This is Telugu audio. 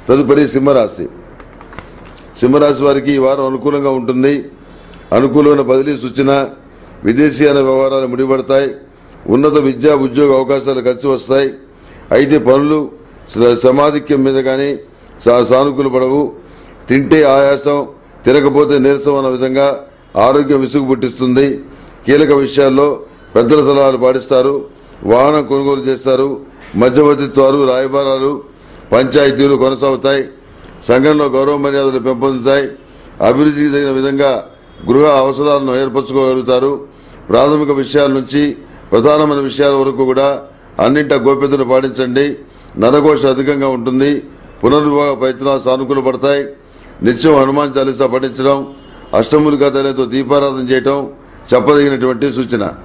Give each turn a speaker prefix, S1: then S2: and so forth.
S1: తదుపరి సింహరాశి సింహరాశి వారికి ఈ వారం అనుకూలంగా ఉంటుంది అనుకూలమైన బదిలీ సూచన విదేశీయాన వ్యవహారాలు ముడిపడతాయి ఉన్నత విద్యా ఉద్యోగ అవకాశాలు కలిసి వస్తాయి అయితే పనులు శ్ర- శ్రమాధిక్యం మీద కానీ సానుకూల పడవు తింటే ఆయాసం తినకపోతే నీరసం అన్న విధంగా ఆరోగ్యం విసుగు పుట్టిస్తుంది కీలక విషయాల్లో పెద్దల సలహాలు పాటిస్తారు వాహనం కొనుగోలు చేస్తారు మధ్యవర్తిత్వాలు రాయబారాలు పంచాయతీలు కొనసాగుతాయి సంఘంలో గౌరవ మర్యాదలు పెంపొందుతాయి అభివృద్ధికి తగిన విధంగా గృహ అవసరాలను ఏర్పరచుకోగలుగుతారు ప్రాథమిక విషయాల నుంచి ప్రధానమైన విషయాల వరకు కూడా అన్నింట గోప్యతను పాటించండి నరఘోష అధికంగా ఉంటుంది పునర్వివాహ ప్రయత్నాలు సానుకూల పడతాయి నిత్యం హనుమాన్ చాలీసా పఠించడం అష్టములుగా తల్లితో దీపారాధన చేయటం చెప్పదగినటువంటి సూచన